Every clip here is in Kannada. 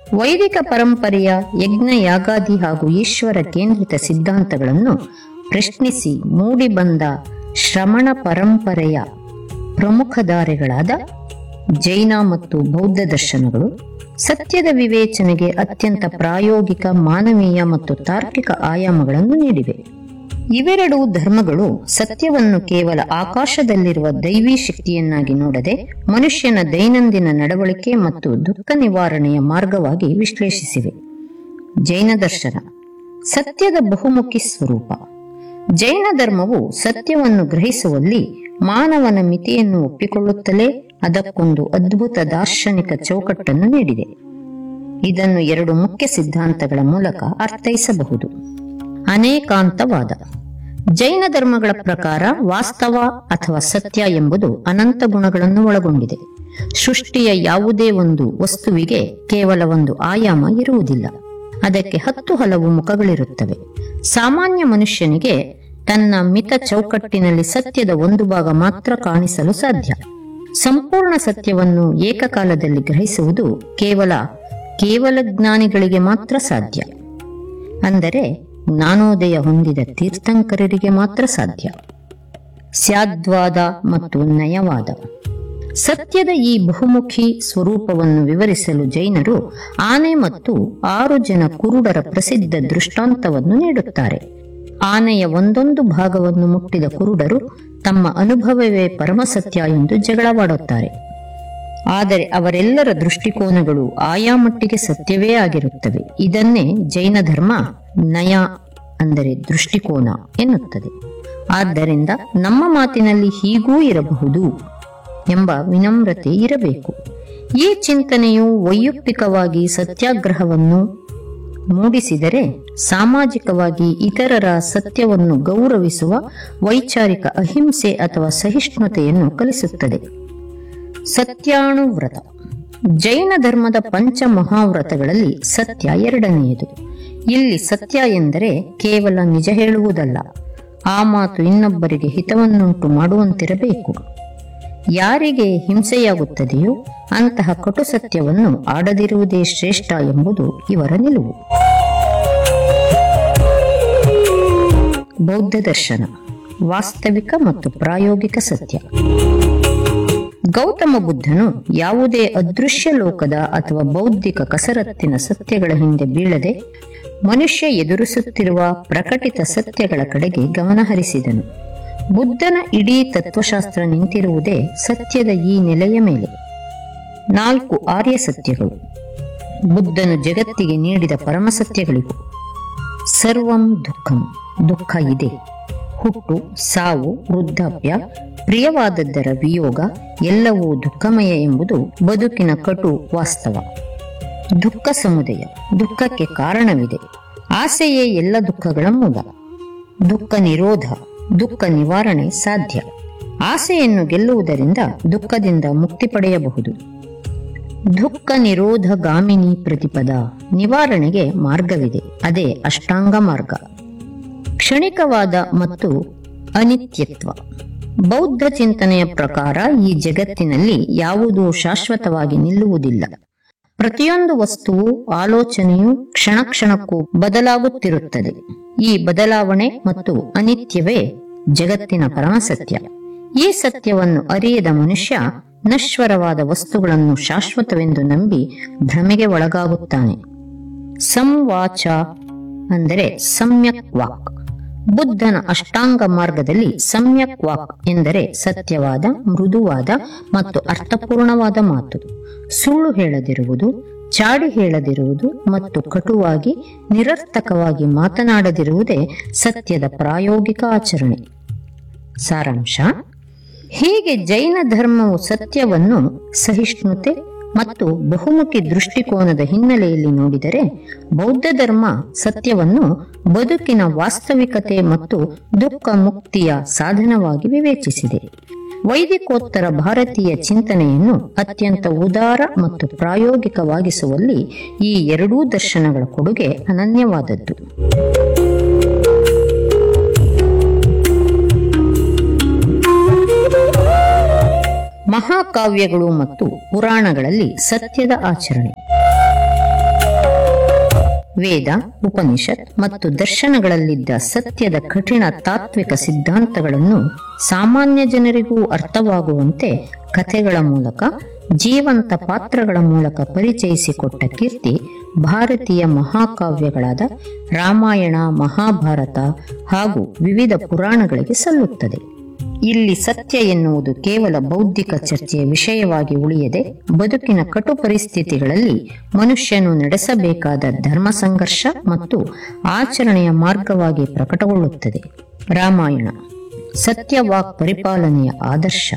ವೈದಿಕ ಪರಂಪರೆಯ ಯಜ್ಞ ಯಾಗಾದಿ ಹಾಗೂ ಈಶ್ವರ ಕೇಂದ್ರಿತ ಸಿದ್ಧಾಂತಗಳನ್ನು ಪ್ರಶ್ನಿಸಿ ಮೂಡಿಬಂದ ಶ್ರಮಣ ಪರಂಪರೆಯ ಪ್ರಮುಖ ಧಾರೆಗಳಾದ ಜೈನ ಮತ್ತು ಬೌದ್ಧ ದರ್ಶನಗಳು ಸತ್ಯದ ವಿವೇಚನೆಗೆ ಅತ್ಯಂತ ಪ್ರಾಯೋಗಿಕ ಮಾನವೀಯ ಮತ್ತು ತಾರ್ಕಿಕ ಆಯಾಮಗಳನ್ನು ನೀಡಿವೆ ಇವೆರಡೂ ಧರ್ಮಗಳು ಸತ್ಯವನ್ನು ಕೇವಲ ಆಕಾಶದಲ್ಲಿರುವ ದೈವಿ ಶಕ್ತಿಯನ್ನಾಗಿ ನೋಡದೆ ಮನುಷ್ಯನ ದೈನಂದಿನ ನಡವಳಿಕೆ ಮತ್ತು ದುಃಖ ನಿವಾರಣೆಯ ಮಾರ್ಗವಾಗಿ ವಿಶ್ಲೇಷಿಸಿವೆ ಜೈನ ದರ್ಶನ ಸತ್ಯದ ಬಹುಮುಖಿ ಸ್ವರೂಪ ಜೈನ ಧರ್ಮವು ಸತ್ಯವನ್ನು ಗ್ರಹಿಸುವಲ್ಲಿ ಮಾನವನ ಮಿತಿಯನ್ನು ಒಪ್ಪಿಕೊಳ್ಳುತ್ತಲೇ ಅದಕ್ಕೊಂದು ಅದ್ಭುತ ದಾರ್ಶನಿಕ ಚೌಕಟ್ಟನ್ನು ನೀಡಿದೆ ಇದನ್ನು ಎರಡು ಮುಖ್ಯ ಸಿದ್ಧಾಂತಗಳ ಮೂಲಕ ಅರ್ಥೈಸಬಹುದು ಅನೇಕಾಂತವಾದ ಜೈನ ಧರ್ಮಗಳ ಪ್ರಕಾರ ವಾಸ್ತವ ಅಥವಾ ಸತ್ಯ ಎಂಬುದು ಅನಂತ ಗುಣಗಳನ್ನು ಒಳಗೊಂಡಿದೆ ಸೃಷ್ಟಿಯ ಯಾವುದೇ ಒಂದು ವಸ್ತುವಿಗೆ ಕೇವಲ ಒಂದು ಆಯಾಮ ಇರುವುದಿಲ್ಲ ಅದಕ್ಕೆ ಹತ್ತು ಹಲವು ಮುಖಗಳಿರುತ್ತವೆ ಸಾಮಾನ್ಯ ಮನುಷ್ಯನಿಗೆ ತನ್ನ ಮಿತ ಚೌಕಟ್ಟಿನಲ್ಲಿ ಸತ್ಯದ ಒಂದು ಭಾಗ ಮಾತ್ರ ಕಾಣಿಸಲು ಸಾಧ್ಯ ಸಂಪೂರ್ಣ ಸತ್ಯವನ್ನು ಏಕಕಾಲದಲ್ಲಿ ಗ್ರಹಿಸುವುದು ಕೇವಲ ಕೇವಲ ಜ್ಞಾನಿಗಳಿಗೆ ಮಾತ್ರ ಸಾಧ್ಯ ಅಂದರೆ ಜ್ಞಾನೋದಯ ಹೊಂದಿದ ತೀರ್ಥಂಕರರಿಗೆ ಮಾತ್ರ ಸಾಧ್ಯ ಸ್ಯಾದ್ವಾದ ಮತ್ತು ನಯವಾದ ಸತ್ಯದ ಈ ಬಹುಮುಖಿ ಸ್ವರೂಪವನ್ನು ವಿವರಿಸಲು ಜೈನರು ಆನೆ ಮತ್ತು ಆರು ಜನ ಕುರುಡರ ಪ್ರಸಿದ್ಧ ದೃಷ್ಟಾಂತವನ್ನು ನೀಡುತ್ತಾರೆ ಆನೆಯ ಒಂದೊಂದು ಭಾಗವನ್ನು ಮುಟ್ಟಿದ ಕುರುಡರು ತಮ್ಮ ಅನುಭವವೇ ಪರಮಸತ್ಯ ಎಂದು ಜಗಳವಾಡುತ್ತಾರೆ ಆದರೆ ಅವರೆಲ್ಲರ ದೃಷ್ಟಿಕೋನಗಳು ಆಯಾ ಮಟ್ಟಿಗೆ ಸತ್ಯವೇ ಆಗಿರುತ್ತವೆ ಇದನ್ನೇ ಜೈನ ಧರ್ಮ ನಯ ಅಂದರೆ ದೃಷ್ಟಿಕೋನ ಎನ್ನುತ್ತದೆ ಆದ್ದರಿಂದ ನಮ್ಮ ಮಾತಿನಲ್ಲಿ ಹೀಗೂ ಇರಬಹುದು ಎಂಬ ವಿನಮ್ರತೆ ಇರಬೇಕು ಈ ಚಿಂತನೆಯು ವೈಯಕ್ತಿಕವಾಗಿ ಸತ್ಯಾಗ್ರಹವನ್ನು ಮೂಡಿಸಿದರೆ ಸಾಮಾಜಿಕವಾಗಿ ಇತರರ ಸತ್ಯವನ್ನು ಗೌರವಿಸುವ ವೈಚಾರಿಕ ಅಹಿಂಸೆ ಅಥವಾ ಸಹಿಷ್ಣುತೆಯನ್ನು ಕಲಿಸುತ್ತದೆ ಸತ್ಯಾಣುವ್ರತ ಜೈನ ಧರ್ಮದ ಪಂಚ ಮಹಾವ್ರತಗಳಲ್ಲಿ ಸತ್ಯ ಎರಡನೆಯದು ಇಲ್ಲಿ ಸತ್ಯ ಎಂದರೆ ಕೇವಲ ನಿಜ ಹೇಳುವುದಲ್ಲ ಆ ಮಾತು ಇನ್ನೊಬ್ಬರಿಗೆ ಹಿತವನ್ನುಂಟು ಮಾಡುವಂತಿರಬೇಕು ಯಾರಿಗೆ ಹಿಂಸೆಯಾಗುತ್ತದೆಯೋ ಅಂತಹ ಕಟು ಸತ್ಯವನ್ನು ಆಡದಿರುವುದೇ ಶ್ರೇಷ್ಠ ಎಂಬುದು ಇವರ ನಿಲುವು ಬೌದ್ಧ ದರ್ಶನ ವಾಸ್ತವಿಕ ಮತ್ತು ಪ್ರಾಯೋಗಿಕ ಸತ್ಯ ಗೌತಮ ಬುದ್ಧನು ಯಾವುದೇ ಅದೃಶ್ಯ ಲೋಕದ ಅಥವಾ ಬೌದ್ಧಿಕ ಕಸರತ್ತಿನ ಸತ್ಯಗಳ ಹಿಂದೆ ಬೀಳದೆ ಮನುಷ್ಯ ಎದುರಿಸುತ್ತಿರುವ ಪ್ರಕಟಿತ ಸತ್ಯಗಳ ಕಡೆಗೆ ಗಮನಹರಿಸಿದನು ಬುದ್ಧನ ಇಡೀ ತತ್ವಶಾಸ್ತ್ರ ನಿಂತಿರುವುದೇ ಸತ್ಯದ ಈ ನೆಲೆಯ ಮೇಲೆ ನಾಲ್ಕು ಆರ್ಯ ಸತ್ಯಗಳು ಬುದ್ಧನು ಜಗತ್ತಿಗೆ ನೀಡಿದ ಪರಮಸತ್ಯಗಳಿವು ಸರ್ವಂ ದುಃಖಂ ದುಃಖ ಇದೆ ಹುಟ್ಟು ಸಾವು ವೃದ್ಧಾಪ್ಯ ಪ್ರಿಯವಾದದ್ದರ ವಿಯೋಗ ಎಲ್ಲವೂ ದುಃಖಮಯ ಎಂಬುದು ಬದುಕಿನ ಕಟು ವಾಸ್ತವ ದುಃಖ ಸಮುದಯ ದುಃಖಕ್ಕೆ ಕಾರಣವಿದೆ ಆಸೆಯೇ ಎಲ್ಲ ದುಃಖಗಳ ಮೂಲ ದುಃಖ ನಿರೋಧ ದುಃಖ ನಿವಾರಣೆ ಸಾಧ್ಯ ಆಸೆಯನ್ನು ಗೆಲ್ಲುವುದರಿಂದ ದುಃಖದಿಂದ ಮುಕ್ತಿ ಪಡೆಯಬಹುದು ದುಃಖ ನಿರೋಧ ಗಾಮಿನಿ ಪ್ರತಿಪದ ನಿವಾರಣೆಗೆ ಮಾರ್ಗವಿದೆ ಅದೇ ಅಷ್ಟಾಂಗ ಮಾರ್ಗ ಕ್ಷಣಿಕವಾದ ಮತ್ತು ಅನಿತ್ಯತ್ವ ಬೌದ್ಧ ಚಿಂತನೆಯ ಪ್ರಕಾರ ಈ ಜಗತ್ತಿನಲ್ಲಿ ಯಾವುದೂ ಶಾಶ್ವತವಾಗಿ ನಿಲ್ಲುವುದಿಲ್ಲ ಪ್ರತಿಯೊಂದು ವಸ್ತುವು ಆಲೋಚನೆಯು ಕ್ಷಣ ಕ್ಷಣಕ್ಕೂ ಬದಲಾಗುತ್ತಿರುತ್ತದೆ ಈ ಬದಲಾವಣೆ ಮತ್ತು ಅನಿತ್ಯವೇ ಜಗತ್ತಿನ ಪರಮಸತ್ಯ ಈ ಸತ್ಯವನ್ನು ಅರಿಯದ ಮನುಷ್ಯ ನಶ್ವರವಾದ ವಸ್ತುಗಳನ್ನು ಶಾಶ್ವತವೆಂದು ನಂಬಿ ಭ್ರಮೆಗೆ ಒಳಗಾಗುತ್ತಾನೆ ಸಂವಾಚ ಅಂದರೆ ಸಮ್ಯಕ್ ವಾಕ್ ಬುದ್ಧನ ಅಷ್ಟಾಂಗ ಮಾರ್ಗದಲ್ಲಿ ಸಮ್ಯಕ್ ವಾಕ್ ಎಂದರೆ ಸತ್ಯವಾದ ಮೃದುವಾದ ಮತ್ತು ಅರ್ಥಪೂರ್ಣವಾದ ಮಾತು ಸುಳ್ಳು ಹೇಳದಿರುವುದು ಚಾಡಿ ಹೇಳದಿರುವುದು ಮತ್ತು ಕಟುವಾಗಿ ನಿರರ್ಥಕವಾಗಿ ಮಾತನಾಡದಿರುವುದೇ ಸತ್ಯದ ಪ್ರಾಯೋಗಿಕ ಆಚರಣೆ ಸಾರಾಂಶ ಹೀಗೆ ಜೈನ ಧರ್ಮವು ಸತ್ಯವನ್ನು ಸಹಿಷ್ಣುತೆ ಮತ್ತು ಬಹುಮುಖಿ ದೃಷ್ಟಿಕೋನದ ಹಿನ್ನೆಲೆಯಲ್ಲಿ ನೋಡಿದರೆ ಬೌದ್ಧ ಧರ್ಮ ಸತ್ಯವನ್ನು ಬದುಕಿನ ವಾಸ್ತವಿಕತೆ ಮತ್ತು ದುಃಖ ಮುಕ್ತಿಯ ಸಾಧನವಾಗಿ ವಿವೇಚಿಸಿದೆ ವೈದಿಕೋತ್ತರ ಭಾರತೀಯ ಚಿಂತನೆಯನ್ನು ಅತ್ಯಂತ ಉದಾರ ಮತ್ತು ಪ್ರಾಯೋಗಿಕವಾಗಿಸುವಲ್ಲಿ ಈ ಎರಡೂ ದರ್ಶನಗಳ ಕೊಡುಗೆ ಅನನ್ಯವಾದದ್ದು ಮಹಾಕಾವ್ಯಗಳು ಮತ್ತು ಪುರಾಣಗಳಲ್ಲಿ ಸತ್ಯದ ಆಚರಣೆ ವೇದ ಉಪನಿಷತ್ ಮತ್ತು ದರ್ಶನಗಳಲ್ಲಿದ್ದ ಸತ್ಯದ ಕಠಿಣ ತಾತ್ವಿಕ ಸಿದ್ಧಾಂತಗಳನ್ನು ಸಾಮಾನ್ಯ ಜನರಿಗೂ ಅರ್ಥವಾಗುವಂತೆ ಕಥೆಗಳ ಮೂಲಕ ಜೀವಂತ ಪಾತ್ರಗಳ ಮೂಲಕ ಪರಿಚಯಿಸಿಕೊಟ್ಟ ಕೀರ್ತಿ ಭಾರತೀಯ ಮಹಾಕಾವ್ಯಗಳಾದ ರಾಮಾಯಣ ಮಹಾಭಾರತ ಹಾಗೂ ವಿವಿಧ ಪುರಾಣಗಳಿಗೆ ಸಲ್ಲುತ್ತದೆ ಇಲ್ಲಿ ಸತ್ಯ ಎನ್ನುವುದು ಕೇವಲ ಬೌದ್ಧಿಕ ಚರ್ಚೆಯ ವಿಷಯವಾಗಿ ಉಳಿಯದೆ ಬದುಕಿನ ಕಟು ಪರಿಸ್ಥಿತಿಗಳಲ್ಲಿ ಮನುಷ್ಯನು ನಡೆಸಬೇಕಾದ ಧರ್ಮ ಸಂಘರ್ಷ ಮತ್ತು ಆಚರಣೆಯ ಮಾರ್ಗವಾಗಿ ಪ್ರಕಟಗೊಳ್ಳುತ್ತದೆ ರಾಮಾಯಣ ಸತ್ಯವಾಕ್ ಪರಿಪಾಲನೆಯ ಆದರ್ಶ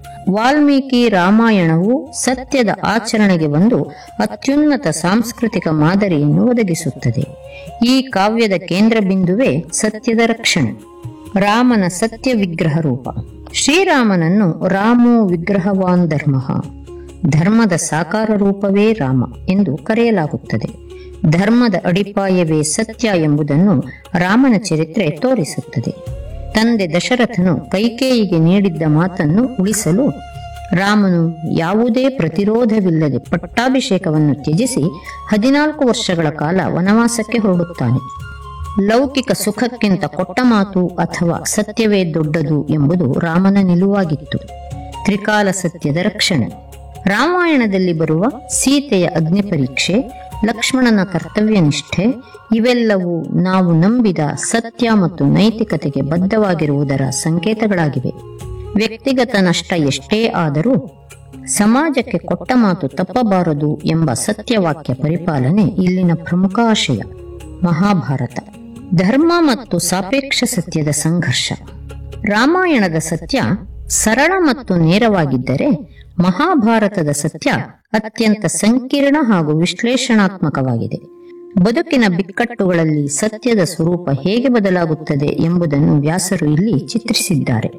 ವಾಲ್ಮೀಕಿ ರಾಮಾಯಣವು ಸತ್ಯದ ಆಚರಣೆಗೆ ಒಂದು ಅತ್ಯುನ್ನತ ಸಾಂಸ್ಕೃತಿಕ ಮಾದರಿಯನ್ನು ಒದಗಿಸುತ್ತದೆ ಈ ಕಾವ್ಯದ ಕೇಂದ್ರ ಬಿಂದುವೇ ಸತ್ಯದ ರಕ್ಷಣೆ ರಾಮನ ಸತ್ಯ ವಿಗ್ರಹ ರೂಪ ಶ್ರೀರಾಮನನ್ನು ರಾಮೋ ವಿಗ್ರಹವಾನ್ ಧರ್ಮ ಧರ್ಮದ ಸಾಕಾರ ರೂಪವೇ ರಾಮ ಎಂದು ಕರೆಯಲಾಗುತ್ತದೆ ಧರ್ಮದ ಅಡಿಪಾಯವೇ ಸತ್ಯ ಎಂಬುದನ್ನು ರಾಮನ ಚರಿತ್ರೆ ತೋರಿಸುತ್ತದೆ ತಂದೆ ದಶರಥನು ಕೈಕೇಯಿಗೆ ನೀಡಿದ್ದ ಮಾತನ್ನು ಉಳಿಸಲು ರಾಮನು ಯಾವುದೇ ಪ್ರತಿರೋಧವಿಲ್ಲದೆ ಪಟ್ಟಾಭಿಷೇಕವನ್ನು ತ್ಯಜಿಸಿ ಹದಿನಾಲ್ಕು ವರ್ಷಗಳ ಕಾಲ ವನವಾಸಕ್ಕೆ ಹೊರಡುತ್ತಾನೆ ಲೌಕಿಕ ಸುಖಕ್ಕಿಂತ ಕೊಟ್ಟ ಮಾತು ಅಥವಾ ಸತ್ಯವೇ ದೊಡ್ಡದು ಎಂಬುದು ರಾಮನ ನಿಲುವಾಗಿತ್ತು ತ್ರಿಕಾಲ ಸತ್ಯದ ರಕ್ಷಣೆ ರಾಮಾಯಣದಲ್ಲಿ ಬರುವ ಸೀತೆಯ ಅಗ್ನಿ ಪರೀಕ್ಷೆ ಲಕ್ಷ್ಮಣನ ಕರ್ತವ್ಯ ನಿಷ್ಠೆ ಇವೆಲ್ಲವೂ ನಾವು ನಂಬಿದ ಸತ್ಯ ಮತ್ತು ನೈತಿಕತೆಗೆ ಬದ್ಧವಾಗಿರುವುದರ ಸಂಕೇತಗಳಾಗಿವೆ ವ್ಯಕ್ತಿಗತ ನಷ್ಟ ಎಷ್ಟೇ ಆದರೂ ಸಮಾಜಕ್ಕೆ ಕೊಟ್ಟ ಮಾತು ತಪ್ಪಬಾರದು ಎಂಬ ಸತ್ಯವಾಕ್ಯ ಪರಿಪಾಲನೆ ಇಲ್ಲಿನ ಪ್ರಮುಖ ಆಶಯ ಮಹಾಭಾರತ ಧರ್ಮ ಮತ್ತು ಸಾಪೇಕ್ಷ ಸತ್ಯದ ಸಂಘರ್ಷ ರಾಮಾಯಣದ ಸತ್ಯ ಸರಳ ಮತ್ತು ನೇರವಾಗಿದ್ದರೆ ಮಹಾಭಾರತದ ಸತ್ಯ ಅತ್ಯಂತ ಸಂಕೀರ್ಣ ಹಾಗೂ ವಿಶ್ಲೇಷಣಾತ್ಮಕವಾಗಿದೆ ಬದುಕಿನ ಬಿಕ್ಕಟ್ಟುಗಳಲ್ಲಿ ಸತ್ಯದ ಸ್ವರೂಪ ಹೇಗೆ ಬದಲಾಗುತ್ತದೆ ಎಂಬುದನ್ನು ವ್ಯಾಸರು ಇಲ್ಲಿ ಚಿತ್ರಿಸಿದ್ದಾರೆ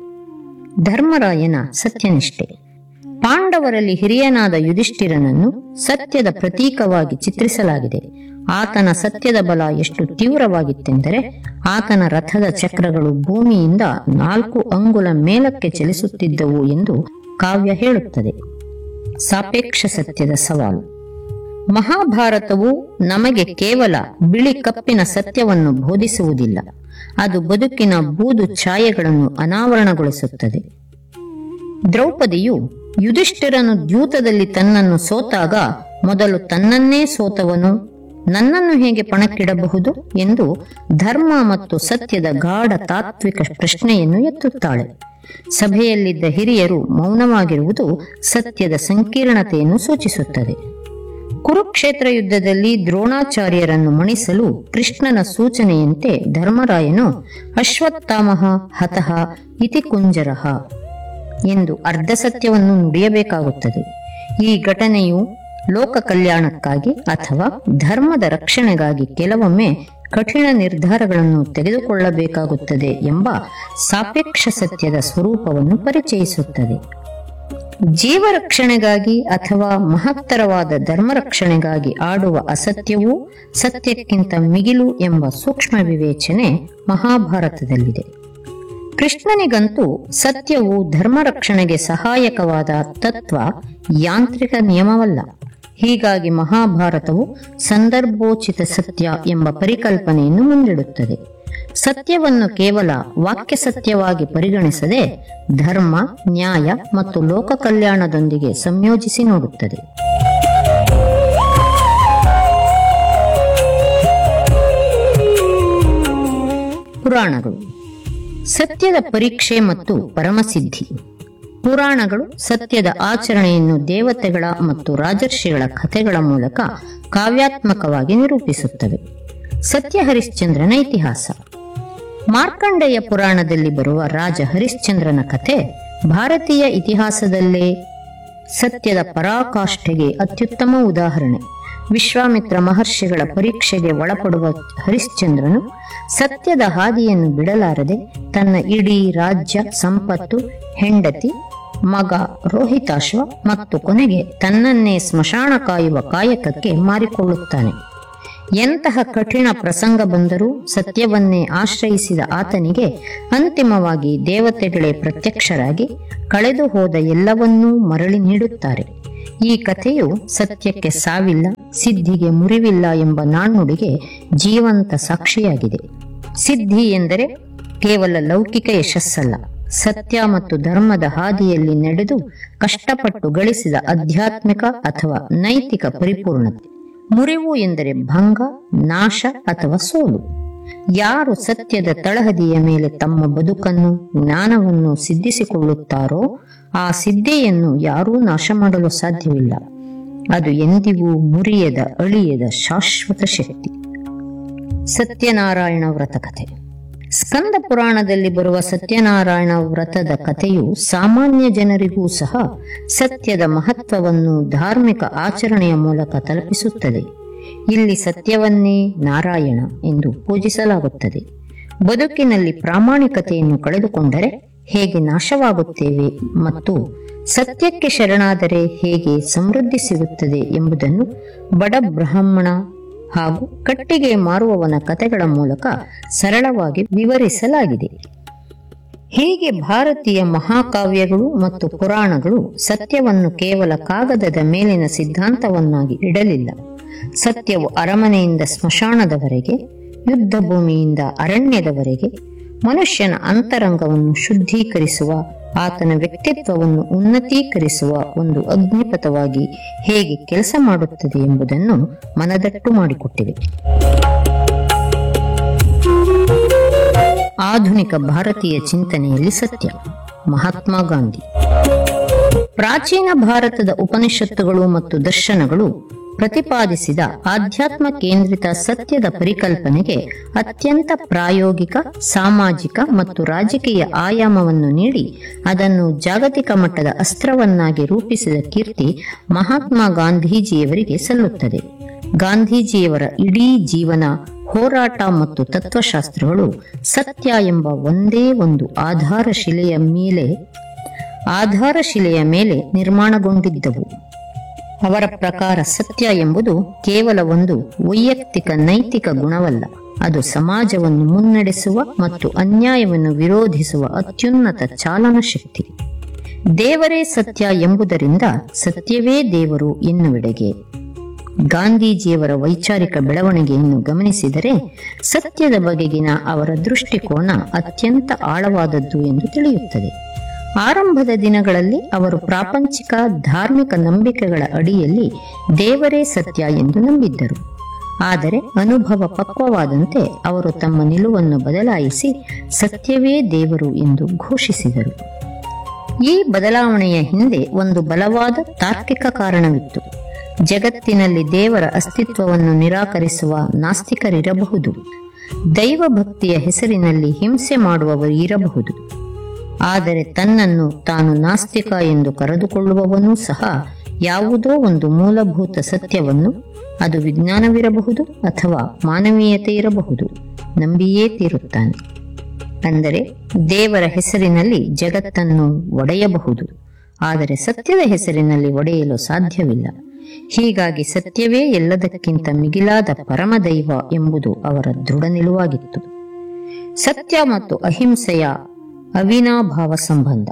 ಧರ್ಮರಾಯನ ಸತ್ಯನಿಷ್ಠೆ ಪಾಂಡವರಲ್ಲಿ ಹಿರಿಯನಾದ ಯುಧಿಷ್ಠಿರನನ್ನು ಸತ್ಯದ ಪ್ರತೀಕವಾಗಿ ಚಿತ್ರಿಸಲಾಗಿದೆ ಆತನ ಸತ್ಯದ ಬಲ ಎಷ್ಟು ತೀವ್ರವಾಗಿತ್ತೆಂದರೆ ಆತನ ರಥದ ಚಕ್ರಗಳು ಭೂಮಿಯಿಂದ ನಾಲ್ಕು ಅಂಗುಲ ಮೇಲಕ್ಕೆ ಚಲಿಸುತ್ತಿದ್ದವು ಎಂದು ಕಾವ್ಯ ಹೇಳುತ್ತದೆ ಸಾಪೇಕ್ಷ ಸತ್ಯದ ಸವಾಲು ಮಹಾಭಾರತವು ನಮಗೆ ಕೇವಲ ಬಿಳಿ ಕಪ್ಪಿನ ಸತ್ಯವನ್ನು ಬೋಧಿಸುವುದಿಲ್ಲ ಅದು ಬದುಕಿನ ಬೂದು ಛಾಯೆಗಳನ್ನು ಅನಾವರಣಗೊಳಿಸುತ್ತದೆ ದ್ರೌಪದಿಯು ಯುಧಿಷ್ಠಿರನು ದ್ಯೂತದಲ್ಲಿ ತನ್ನನ್ನು ಸೋತಾಗ ಮೊದಲು ತನ್ನನ್ನೇ ಸೋತವನು ನನ್ನನ್ನು ಹೇಗೆ ಪಣಕ್ಕಿಡಬಹುದು ಎಂದು ಧರ್ಮ ಮತ್ತು ಸತ್ಯದ ಗಾಢ ತಾತ್ವಿಕ ಪ್ರಶ್ನೆಯನ್ನು ಎತ್ತುತ್ತಾಳೆ ಸಭೆಯಲ್ಲಿದ್ದ ಹಿರಿಯರು ಮೌನವಾಗಿರುವುದು ಸತ್ಯದ ಸಂಕೀರ್ಣತೆಯನ್ನು ಸೂಚಿಸುತ್ತದೆ ಕುರುಕ್ಷೇತ್ರ ಯುದ್ಧದಲ್ಲಿ ದ್ರೋಣಾಚಾರ್ಯರನ್ನು ಮಣಿಸಲು ಕೃಷ್ಣನ ಸೂಚನೆಯಂತೆ ಧರ್ಮರಾಯನು ಅಶ್ವತ್ಥಾಮಹ ಹತಃ ಇತಿ ಕುಂಜರಹ ಎಂದು ಅರ್ಧ ಸತ್ಯವನ್ನು ನುಡಿಯಬೇಕಾಗುತ್ತದೆ ಈ ಘಟನೆಯು ಲೋಕ ಕಲ್ಯಾಣಕ್ಕಾಗಿ ಅಥವಾ ಧರ್ಮದ ರಕ್ಷಣೆಗಾಗಿ ಕೆಲವೊಮ್ಮೆ ಕಠಿಣ ನಿರ್ಧಾರಗಳನ್ನು ತೆಗೆದುಕೊಳ್ಳಬೇಕಾಗುತ್ತದೆ ಎಂಬ ಸಾಪೇಕ್ಷ ಸತ್ಯದ ಸ್ವರೂಪವನ್ನು ಪರಿಚಯಿಸುತ್ತದೆ ಜೀವ ರಕ್ಷಣೆಗಾಗಿ ಅಥವಾ ಮಹತ್ತರವಾದ ಧರ್ಮ ರಕ್ಷಣೆಗಾಗಿ ಆಡುವ ಅಸತ್ಯವೂ ಸತ್ಯಕ್ಕಿಂತ ಮಿಗಿಲು ಎಂಬ ಸೂಕ್ಷ್ಮ ವಿವೇಚನೆ ಮಹಾಭಾರತದಲ್ಲಿದೆ ಕೃಷ್ಣನಿಗಂತೂ ಸತ್ಯವು ಧರ್ಮ ರಕ್ಷಣೆಗೆ ಸಹಾಯಕವಾದ ತತ್ವ ಯಾಂತ್ರಿಕ ನಿಯಮವಲ್ಲ ಹೀಗಾಗಿ ಮಹಾಭಾರತವು ಸಂದರ್ಭೋಚಿತ ಸತ್ಯ ಎಂಬ ಪರಿಕಲ್ಪನೆಯನ್ನು ಮುಂದಿಡುತ್ತದೆ ಸತ್ಯವನ್ನು ಕೇವಲ ವಾಕ್ಯ ಸತ್ಯವಾಗಿ ಪರಿಗಣಿಸದೆ ಧರ್ಮ ನ್ಯಾಯ ಮತ್ತು ಲೋಕ ಕಲ್ಯಾಣದೊಂದಿಗೆ ಸಂಯೋಜಿಸಿ ನೋಡುತ್ತದೆ ಪುರಾಣಗಳು ಸತ್ಯದ ಪರೀಕ್ಷೆ ಮತ್ತು ಪರಮಸಿದ್ಧಿ ಪುರಾಣಗಳು ಸತ್ಯದ ಆಚರಣೆಯನ್ನು ದೇವತೆಗಳ ಮತ್ತು ರಾಜರ್ಷಿಗಳ ಕಥೆಗಳ ಮೂಲಕ ಕಾವ್ಯಾತ್ಮಕವಾಗಿ ನಿರೂಪಿಸುತ್ತವೆ ಸತ್ಯ ಹರಿಶ್ಚಂದ್ರನ ಇತಿಹಾಸ ಮಾರ್ಕಂಡೇಯ ಪುರಾಣದಲ್ಲಿ ಬರುವ ರಾಜ ಹರಿಶ್ಚಂದ್ರನ ಕಥೆ ಭಾರತೀಯ ಇತಿಹಾಸದಲ್ಲೇ ಸತ್ಯದ ಪರಾಕಾಷ್ಠೆಗೆ ಅತ್ಯುತ್ತಮ ಉದಾಹರಣೆ ವಿಶ್ವಾಮಿತ್ರ ಮಹರ್ಷಿಗಳ ಪರೀಕ್ಷೆಗೆ ಒಳಪಡುವ ಹರಿಶ್ಚಂದ್ರನು ಸತ್ಯದ ಹಾದಿಯನ್ನು ಬಿಡಲಾರದೆ ತನ್ನ ಇಡೀ ರಾಜ್ಯ ಸಂಪತ್ತು ಹೆಂಡತಿ ಮಗ ರೋಹಿತಾಶ್ವ ಮತ್ತು ಕೊನೆಗೆ ತನ್ನನ್ನೇ ಸ್ಮಶಾನ ಕಾಯುವ ಕಾಯಕಕ್ಕೆ ಮಾರಿಕೊಳ್ಳುತ್ತಾನೆ ಎಂತಹ ಕಠಿಣ ಪ್ರಸಂಗ ಬಂದರೂ ಸತ್ಯವನ್ನೇ ಆಶ್ರಯಿಸಿದ ಆತನಿಗೆ ಅಂತಿಮವಾಗಿ ದೇವತೆಗಳೇ ಪ್ರತ್ಯಕ್ಷರಾಗಿ ಕಳೆದು ಹೋದ ಎಲ್ಲವನ್ನೂ ಮರಳಿ ನೀಡುತ್ತಾರೆ ಈ ಕಥೆಯು ಸತ್ಯಕ್ಕೆ ಸಾವಿಲ್ಲ ಸಿದ್ಧಿಗೆ ಮುರಿವಿಲ್ಲ ಎಂಬ ನಾಣ್ಣುಡಿಗೆ ಜೀವಂತ ಸಾಕ್ಷಿಯಾಗಿದೆ ಸಿದ್ಧಿ ಎಂದರೆ ಕೇವಲ ಲೌಕಿಕ ಯಶಸ್ಸಲ್ಲ ಸತ್ಯ ಮತ್ತು ಧರ್ಮದ ಹಾದಿಯಲ್ಲಿ ನಡೆದು ಕಷ್ಟಪಟ್ಟು ಗಳಿಸಿದ ಆಧ್ಯಾತ್ಮಿಕ ಅಥವಾ ನೈತಿಕ ಪರಿಪೂರ್ಣತೆ ಮುರಿವು ಎಂದರೆ ಭಂಗ ನಾಶ ಅಥವಾ ಸೋಲು ಯಾರು ಸತ್ಯದ ತಳಹದಿಯ ಮೇಲೆ ತಮ್ಮ ಬದುಕನ್ನು ಜ್ಞಾನವನ್ನು ಸಿದ್ಧಿಸಿಕೊಳ್ಳುತ್ತಾರೋ ಆ ಸಿದ್ಧೆಯನ್ನು ಯಾರೂ ನಾಶ ಮಾಡಲು ಸಾಧ್ಯವಿಲ್ಲ ಅದು ಎಂದಿಗೂ ಮುರಿಯದ ಅಳಿಯದ ಶಾಶ್ವತ ಶಕ್ತಿ ಸತ್ಯನಾರಾಯಣ ವ್ರತ ಕಥೆ ಸ್ಕಂದ ಪುರಾಣದಲ್ಲಿ ಬರುವ ಸತ್ಯನಾರಾಯಣ ವ್ರತದ ಕಥೆಯು ಸಾಮಾನ್ಯ ಜನರಿಗೂ ಸಹ ಸತ್ಯದ ಮಹತ್ವವನ್ನು ಧಾರ್ಮಿಕ ಆಚರಣೆಯ ಮೂಲಕ ತಲುಪಿಸುತ್ತದೆ ಇಲ್ಲಿ ಸತ್ಯವನ್ನೇ ನಾರಾಯಣ ಎಂದು ಪೂಜಿಸಲಾಗುತ್ತದೆ ಬದುಕಿನಲ್ಲಿ ಪ್ರಾಮಾಣಿಕತೆಯನ್ನು ಕಳೆದುಕೊಂಡರೆ ಹೇಗೆ ನಾಶವಾಗುತ್ತೇವೆ ಮತ್ತು ಸತ್ಯಕ್ಕೆ ಶರಣಾದರೆ ಹೇಗೆ ಸಮೃದ್ಧಿ ಸಿಗುತ್ತದೆ ಎಂಬುದನ್ನು ಬಡ ಬ್ರಾಹ್ಮಣ ಹಾಗೂ ಕಟ್ಟಿಗೆ ಮಾರುವವನ ಕಥೆಗಳ ಮೂಲಕ ಸರಳವಾಗಿ ವಿವರಿಸಲಾಗಿದೆ ಹೀಗೆ ಭಾರತೀಯ ಮಹಾಕಾವ್ಯಗಳು ಮತ್ತು ಪುರಾಣಗಳು ಸತ್ಯವನ್ನು ಕೇವಲ ಕಾಗದದ ಮೇಲಿನ ಸಿದ್ಧಾಂತವನ್ನಾಗಿ ಇಡಲಿಲ್ಲ ಸತ್ಯವು ಅರಮನೆಯಿಂದ ಸ್ಮಶಾನದವರೆಗೆ ಯುದ್ಧ ಭೂಮಿಯಿಂದ ಅರಣ್ಯದವರೆಗೆ ಮನುಷ್ಯನ ಅಂತರಂಗವನ್ನು ಶುದ್ಧೀಕರಿಸುವ ಆತನ ವ್ಯಕ್ತಿತ್ವವನ್ನು ಉನ್ನತೀಕರಿಸುವ ಒಂದು ಅಗ್ನಿಪಥವಾಗಿ ಹೇಗೆ ಕೆಲಸ ಮಾಡುತ್ತದೆ ಎಂಬುದನ್ನು ಮನದಟ್ಟು ಮಾಡಿಕೊಟ್ಟಿವೆ ಆಧುನಿಕ ಭಾರತೀಯ ಚಿಂತನೆಯಲ್ಲಿ ಸತ್ಯ ಮಹಾತ್ಮ ಗಾಂಧಿ ಪ್ರಾಚೀನ ಭಾರತದ ಉಪನಿಷತ್ತುಗಳು ಮತ್ತು ದರ್ಶನಗಳು ಪ್ರತಿಪಾದಿಸಿದ ಆಧ್ಯಾತ್ಮ ಕೇಂದ್ರಿತ ಸತ್ಯದ ಪರಿಕಲ್ಪನೆಗೆ ಅತ್ಯಂತ ಪ್ರಾಯೋಗಿಕ ಸಾಮಾಜಿಕ ಮತ್ತು ರಾಜಕೀಯ ಆಯಾಮವನ್ನು ನೀಡಿ ಅದನ್ನು ಜಾಗತಿಕ ಮಟ್ಟದ ಅಸ್ತ್ರವನ್ನಾಗಿ ರೂಪಿಸಿದ ಕೀರ್ತಿ ಮಹಾತ್ಮ ಗಾಂಧೀಜಿಯವರಿಗೆ ಸಲ್ಲುತ್ತದೆ ಗಾಂಧೀಜಿಯವರ ಇಡೀ ಜೀವನ ಹೋರಾಟ ಮತ್ತು ತತ್ವಶಾಸ್ತ್ರಗಳು ಸತ್ಯ ಎಂಬ ಒಂದೇ ಒಂದು ಆಧಾರ ಶಿಲೆಯ ಮೇಲೆ ಆಧಾರ ಶಿಲೆಯ ಮೇಲೆ ನಿರ್ಮಾಣಗೊಂಡಿದ್ದವು ಅವರ ಪ್ರಕಾರ ಸತ್ಯ ಎಂಬುದು ಕೇವಲ ಒಂದು ವೈಯಕ್ತಿಕ ನೈತಿಕ ಗುಣವಲ್ಲ ಅದು ಸಮಾಜವನ್ನು ಮುನ್ನಡೆಸುವ ಮತ್ತು ಅನ್ಯಾಯವನ್ನು ವಿರೋಧಿಸುವ ಅತ್ಯುನ್ನತ ಚಾಲನ ಶಕ್ತಿ ದೇವರೇ ಸತ್ಯ ಎಂಬುದರಿಂದ ಸತ್ಯವೇ ದೇವರು ಎನ್ನುವೆಡೆಗೆ ಗಾಂಧೀಜಿಯವರ ವೈಚಾರಿಕ ಬೆಳವಣಿಗೆಯನ್ನು ಗಮನಿಸಿದರೆ ಸತ್ಯದ ಬಗೆಗಿನ ಅವರ ದೃಷ್ಟಿಕೋನ ಅತ್ಯಂತ ಆಳವಾದದ್ದು ಎಂದು ತಿಳಿಯುತ್ತದೆ ಆರಂಭದ ದಿನಗಳಲ್ಲಿ ಅವರು ಪ್ರಾಪಂಚಿಕ ಧಾರ್ಮಿಕ ನಂಬಿಕೆಗಳ ಅಡಿಯಲ್ಲಿ ದೇವರೇ ಸತ್ಯ ಎಂದು ನಂಬಿದ್ದರು ಆದರೆ ಅನುಭವ ಪಕ್ವವಾದಂತೆ ಅವರು ತಮ್ಮ ನಿಲುವನ್ನು ಬದಲಾಯಿಸಿ ಸತ್ಯವೇ ದೇವರು ಎಂದು ಘೋಷಿಸಿದರು ಈ ಬದಲಾವಣೆಯ ಹಿಂದೆ ಒಂದು ಬಲವಾದ ತಾರ್ಕಿಕ ಕಾರಣವಿತ್ತು ಜಗತ್ತಿನಲ್ಲಿ ದೇವರ ಅಸ್ತಿತ್ವವನ್ನು ನಿರಾಕರಿಸುವ ನಾಸ್ತಿಕರಿರಬಹುದು ದೈವ ಭಕ್ತಿಯ ಹೆಸರಿನಲ್ಲಿ ಹಿಂಸೆ ಮಾಡುವವರು ಇರಬಹುದು ಆದರೆ ತನ್ನನ್ನು ತಾನು ನಾಸ್ತಿಕ ಎಂದು ಕರೆದುಕೊಳ್ಳುವವನೂ ಸಹ ಯಾವುದೋ ಒಂದು ಮೂಲಭೂತ ಸತ್ಯವನ್ನು ಅದು ವಿಜ್ಞಾನವಿರಬಹುದು ಅಥವಾ ಮಾನವೀಯತೆ ಇರಬಹುದು ನಂಬಿಯೇ ತೀರುತ್ತಾನೆ ಅಂದರೆ ದೇವರ ಹೆಸರಿನಲ್ಲಿ ಜಗತ್ತನ್ನು ಒಡೆಯಬಹುದು ಆದರೆ ಸತ್ಯದ ಹೆಸರಿನಲ್ಲಿ ಒಡೆಯಲು ಸಾಧ್ಯವಿಲ್ಲ ಹೀಗಾಗಿ ಸತ್ಯವೇ ಎಲ್ಲದಕ್ಕಿಂತ ಮಿಗಿಲಾದ ಪರಮದೈವ ಎಂಬುದು ಅವರ ದೃಢ ನಿಲುವಾಗಿತ್ತು ಸತ್ಯ ಮತ್ತು ಅಹಿಂಸೆಯ ಅವಿನಾಭಾವ ಸಂಬಂಧ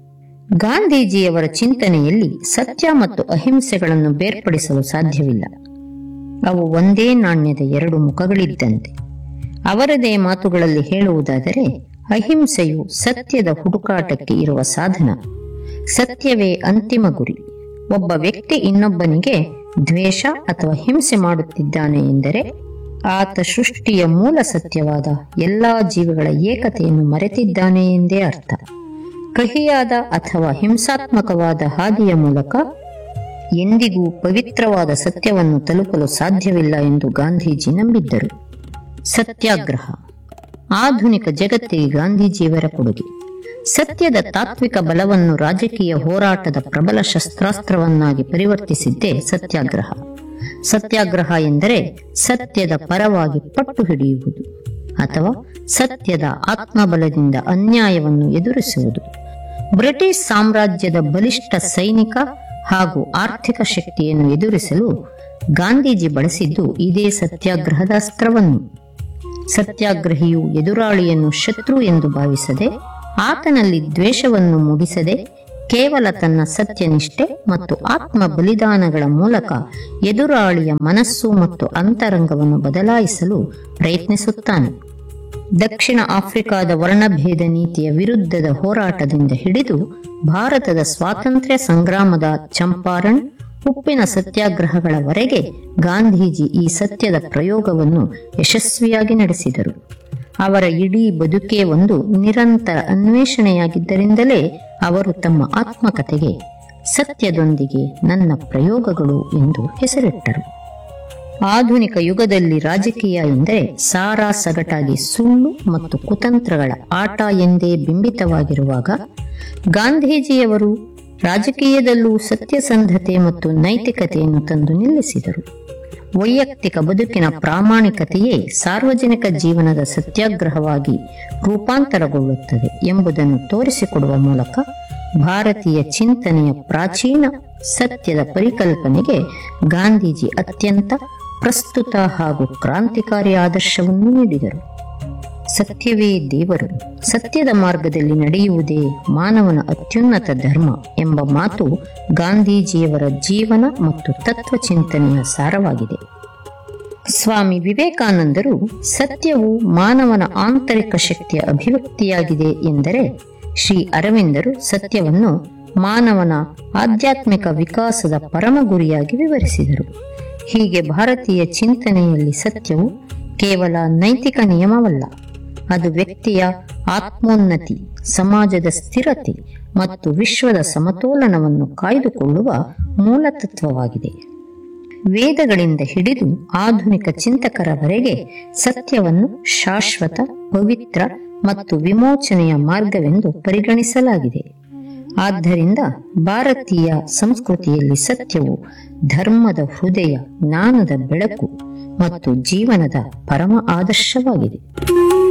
ಗಾಂಧೀಜಿಯವರ ಚಿಂತನೆಯಲ್ಲಿ ಸತ್ಯ ಮತ್ತು ಅಹಿಂಸೆಗಳನ್ನು ಬೇರ್ಪಡಿಸಲು ಸಾಧ್ಯವಿಲ್ಲ ಅವು ಒಂದೇ ನಾಣ್ಯದ ಎರಡು ಮುಖಗಳಿದ್ದಂತೆ ಅವರದೇ ಮಾತುಗಳಲ್ಲಿ ಹೇಳುವುದಾದರೆ ಅಹಿಂಸೆಯು ಸತ್ಯದ ಹುಡುಕಾಟಕ್ಕೆ ಇರುವ ಸಾಧನ ಸತ್ಯವೇ ಅಂತಿಮ ಗುರಿ ಒಬ್ಬ ವ್ಯಕ್ತಿ ಇನ್ನೊಬ್ಬನಿಗೆ ದ್ವೇಷ ಅಥವಾ ಹಿಂಸೆ ಮಾಡುತ್ತಿದ್ದಾನೆ ಎಂದರೆ ಆತ ಸೃಷ್ಟಿಯ ಮೂಲ ಸತ್ಯವಾದ ಎಲ್ಲಾ ಜೀವಿಗಳ ಏಕತೆಯನ್ನು ಮರೆತಿದ್ದಾನೆ ಎಂದೇ ಅರ್ಥ ಕಹಿಯಾದ ಅಥವಾ ಹಿಂಸಾತ್ಮಕವಾದ ಹಾದಿಯ ಮೂಲಕ ಎಂದಿಗೂ ಪವಿತ್ರವಾದ ಸತ್ಯವನ್ನು ತಲುಪಲು ಸಾಧ್ಯವಿಲ್ಲ ಎಂದು ಗಾಂಧೀಜಿ ನಂಬಿದ್ದರು ಸತ್ಯಾಗ್ರಹ ಆಧುನಿಕ ಜಗತ್ತಿಗೆ ಗಾಂಧೀಜಿಯವರ ಕೊಡುಗೆ ಸತ್ಯದ ತಾತ್ವಿಕ ಬಲವನ್ನು ರಾಜಕೀಯ ಹೋರಾಟದ ಪ್ರಬಲ ಶಸ್ತ್ರಾಸ್ತ್ರವನ್ನಾಗಿ ಪರಿವರ್ತಿಸಿದ್ದೇ ಸತ್ಯಾಗ್ರಹ ಸತ್ಯಾಗ್ರಹ ಎಂದರೆ ಸತ್ಯದ ಪರವಾಗಿ ಪಟ್ಟು ಹಿಡಿಯುವುದು ಅಥವಾ ಸತ್ಯದ ಆತ್ಮಬಲದಿಂದ ಅನ್ಯಾಯವನ್ನು ಎದುರಿಸುವುದು ಬ್ರಿಟಿಷ್ ಸಾಮ್ರಾಜ್ಯದ ಬಲಿಷ್ಠ ಸೈನಿಕ ಹಾಗೂ ಆರ್ಥಿಕ ಶಕ್ತಿಯನ್ನು ಎದುರಿಸಲು ಗಾಂಧೀಜಿ ಬಳಸಿದ್ದು ಇದೇ ಸತ್ಯಾಗ್ರಹದ ಅಸ್ತ್ರವನ್ನು ಸತ್ಯಾಗ್ರಹಿಯು ಎದುರಾಳಿಯನ್ನು ಶತ್ರು ಎಂದು ಭಾವಿಸದೆ ಆತನಲ್ಲಿ ದ್ವೇಷವನ್ನು ಮೂಡಿಸದೆ ಕೇವಲ ತನ್ನ ಸತ್ಯನಿಷ್ಠೆ ಮತ್ತು ಆತ್ಮ ಬಲಿದಾನಗಳ ಮೂಲಕ ಎದುರಾಳಿಯ ಮನಸ್ಸು ಮತ್ತು ಅಂತರಂಗವನ್ನು ಬದಲಾಯಿಸಲು ಪ್ರಯತ್ನಿಸುತ್ತಾನೆ ದಕ್ಷಿಣ ಆಫ್ರಿಕಾದ ವರ್ಣಭೇದ ನೀತಿಯ ವಿರುದ್ಧದ ಹೋರಾಟದಿಂದ ಹಿಡಿದು ಭಾರತದ ಸ್ವಾತಂತ್ರ್ಯ ಸಂಗ್ರಾಮದ ಚಂಪಾರಣ್ ಉಪ್ಪಿನ ಸತ್ಯಾಗ್ರಹಗಳವರೆಗೆ ಗಾಂಧೀಜಿ ಈ ಸತ್ಯದ ಪ್ರಯೋಗವನ್ನು ಯಶಸ್ವಿಯಾಗಿ ನಡೆಸಿದರು ಅವರ ಇಡೀ ಬದುಕೇ ಒಂದು ನಿರಂತರ ಅನ್ವೇಷಣೆಯಾಗಿದ್ದರಿಂದಲೇ ಅವರು ತಮ್ಮ ಆತ್ಮಕತೆಗೆ ಸತ್ಯದೊಂದಿಗೆ ನನ್ನ ಪ್ರಯೋಗಗಳು ಎಂದು ಹೆಸರಿಟ್ಟರು ಆಧುನಿಕ ಯುಗದಲ್ಲಿ ರಾಜಕೀಯ ಎಂದರೆ ಸಾರಾ ಸಗಟಾಗಿ ಸುಳ್ಳು ಮತ್ತು ಕುತಂತ್ರಗಳ ಆಟ ಎಂದೇ ಬಿಂಬಿತವಾಗಿರುವಾಗ ಗಾಂಧೀಜಿಯವರು ರಾಜಕೀಯದಲ್ಲೂ ಸತ್ಯಸಂಧತೆ ಮತ್ತು ನೈತಿಕತೆಯನ್ನು ತಂದು ನಿಲ್ಲಿಸಿದರು ವೈಯಕ್ತಿಕ ಬದುಕಿನ ಪ್ರಾಮಾಣಿಕತೆಯೇ ಸಾರ್ವಜನಿಕ ಜೀವನದ ಸತ್ಯಾಗ್ರಹವಾಗಿ ರೂಪಾಂತರಗೊಳ್ಳುತ್ತದೆ ಎಂಬುದನ್ನು ತೋರಿಸಿಕೊಡುವ ಮೂಲಕ ಭಾರತೀಯ ಚಿಂತನೆಯ ಪ್ರಾಚೀನ ಸತ್ಯದ ಪರಿಕಲ್ಪನೆಗೆ ಗಾಂಧೀಜಿ ಅತ್ಯಂತ ಪ್ರಸ್ತುತ ಹಾಗೂ ಕ್ರಾಂತಿಕಾರಿ ಆದರ್ಶವನ್ನು ನೀಡಿದರು ಸತ್ಯವೇ ದೇವರು ಸತ್ಯದ ಮಾರ್ಗದಲ್ಲಿ ನಡೆಯುವುದೇ ಮಾನವನ ಅತ್ಯುನ್ನತ ಧರ್ಮ ಎಂಬ ಮಾತು ಗಾಂಧೀಜಿಯವರ ಜೀವನ ಮತ್ತು ತತ್ವ ಚಿಂತನೆಯ ಸಾರವಾಗಿದೆ ಸ್ವಾಮಿ ವಿವೇಕಾನಂದರು ಸತ್ಯವು ಮಾನವನ ಆಂತರಿಕ ಶಕ್ತಿಯ ಅಭಿವ್ಯಕ್ತಿಯಾಗಿದೆ ಎಂದರೆ ಶ್ರೀ ಅರವಿಂದರು ಸತ್ಯವನ್ನು ಮಾನವನ ಆಧ್ಯಾತ್ಮಿಕ ವಿಕಾಸದ ಪರಮ ಗುರಿಯಾಗಿ ವಿವರಿಸಿದರು ಹೀಗೆ ಭಾರತೀಯ ಚಿಂತನೆಯಲ್ಲಿ ಸತ್ಯವು ಕೇವಲ ನೈತಿಕ ನಿಯಮವಲ್ಲ ಅದು ವ್ಯಕ್ತಿಯ ಆತ್ಮೋನ್ನತಿ ಸಮಾಜದ ಸ್ಥಿರತೆ ಮತ್ತು ವಿಶ್ವದ ಸಮತೋಲನವನ್ನು ಕಾಯ್ದುಕೊಳ್ಳುವ ಮೂಲತತ್ವವಾಗಿದೆ ವೇದಗಳಿಂದ ಹಿಡಿದು ಆಧುನಿಕ ಚಿಂತಕರವರೆಗೆ ಸತ್ಯವನ್ನು ಶಾಶ್ವತ ಪವಿತ್ರ ಮತ್ತು ವಿಮೋಚನೆಯ ಮಾರ್ಗವೆಂದು ಪರಿಗಣಿಸಲಾಗಿದೆ ಆದ್ದರಿಂದ ಭಾರತೀಯ ಸಂಸ್ಕೃತಿಯಲ್ಲಿ ಸತ್ಯವು ಧರ್ಮದ ಹೃದಯ ಜ್ಞಾನದ ಬೆಳಕು ಮತ್ತು ಜೀವನದ ಪರಮ ಆದರ್ಶವಾಗಿದೆ